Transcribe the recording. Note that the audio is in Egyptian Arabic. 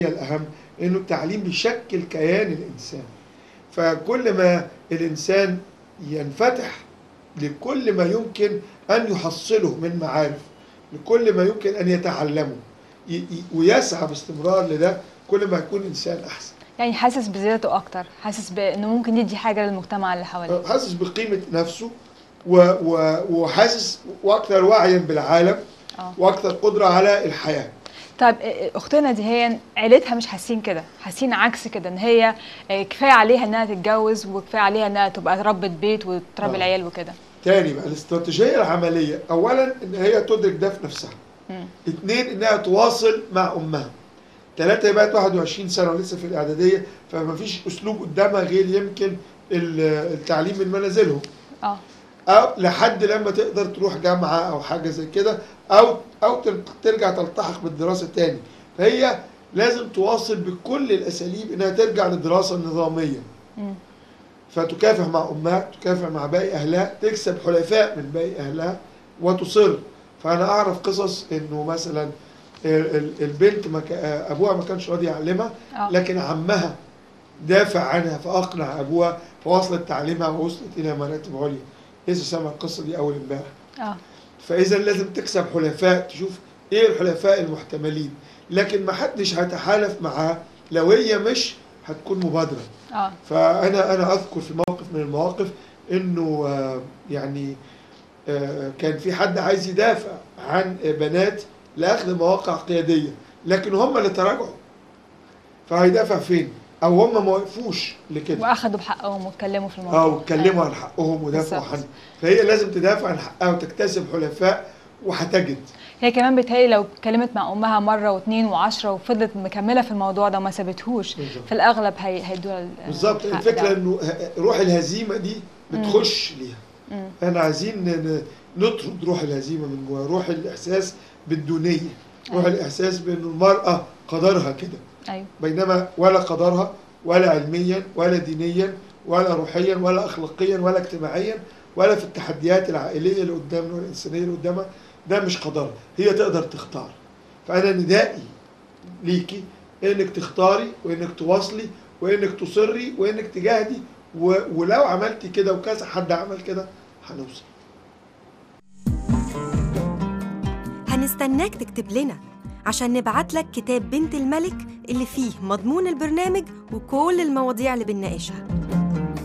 الأهم إنه التعليم بيشكل كيان الإنسان فكل ما الإنسان ينفتح لكل ما يمكن أن يحصله من معارف لكل ما يمكن أن يتعلمه ي- ي- ويسعى باستمرار لده كل ما يكون إنسان أحسن يعني حاسس بذاته اكتر حاسس بانه ممكن يدي حاجه للمجتمع اللي حواليه حاسس بقيمة نفسه و و وحاسس وأكثر وعيا بالعالم اه وأكثر قدرة على الحياة طيب إيه- اختنا دي هي عيلتها مش حاسين كده حاسين عكس كده ان هي إيه، كفايه عليها انها تتجوز وكفايه عليها انها تبقى ربة بيت وتربي آه. العيال وكده تاني بقى الاستراتيجية العملية أولا إن هي تدرك ده في نفسها مم. اثنين إنها تواصل مع أمها ثلاثة هي بقت 21 سنة ولسه في الإعدادية فما فيش أسلوب قدامها غير يمكن ال- التعليم من منازلهم اه أو لحد لما تقدر تروح جامعة أو حاجة زي كده أو أو تر- ترجع تلتحق بالدراسة تاني فهي لازم تواصل بكل الأساليب إنها ترجع للدراسة النظامية مم. فتكافح مع امها تكافح مع باقي اهلها تكسب حلفاء من باقي اهلها وتصر فانا اعرف قصص انه مثلا ال- ال- البنت ما كا- ابوها ما كانش راضي يعلمها اه لكن عمها دافع عنها فاقنع ابوها فوصلت تعليمها ووصلت الى مراتب عليا لسه سامع القصه دي اول امبارح اه فاذا لازم تكسب حلفاء تشوف ايه الحلفاء المحتملين لكن ما حدش هيتحالف معاه لو هي مش هتكون مبادره اه فانا انا اذكر في موقف من المواقف انه آه، يعني آه، كان في حد عايز يدافع عن بنات لاخذ مواقع قياديه لكن هم اللي تراجعوا فهيدافع فين او هم ما وقفوش لكده واخدوا بحقهم واتكلموا في الموضوع او اتكلموا عن حقهم ودافعوا بالظبط. عنه فهي لازم تدافع عن حقها وتكتسب حلفاء وهتجد هي كمان بتهيألي لو اتكلمت مع امها مره واثنين وعشرة وفضلت مكمله في الموضوع ده وما سابتهوش بالظبط. في الاغلب هي هيدوها ال- بالظبط الحق الفكره ده. انه ه- روح الهزيمه دي بتخش ليها مم. احنا عايزين ن- نطرد روح الهزيمه من جواها روح الاحساس بالدونيه روح أيوة. الاحساس بان المراه قدرها كده ايوه بينما ولا قدرها ولا علميا ولا دينيا ولا روحيا ولا اخلاقيا ولا اجتماعيا ولا في التحديات العائليه اللي قدامنا والانسانيه اللي قدامها ده مش قدرها هي تقدر تختار فانا ندائي ليكي انك تختاري وانك تواصلي وانك تصري وانك تجاهدي و... ولو عملتي كده وكذا حد عمل كده هنوصل هنستناك تكتب لنا عشان نبعت لك كتاب بنت الملك اللي فيه مضمون البرنامج وكل المواضيع اللي بنناقشها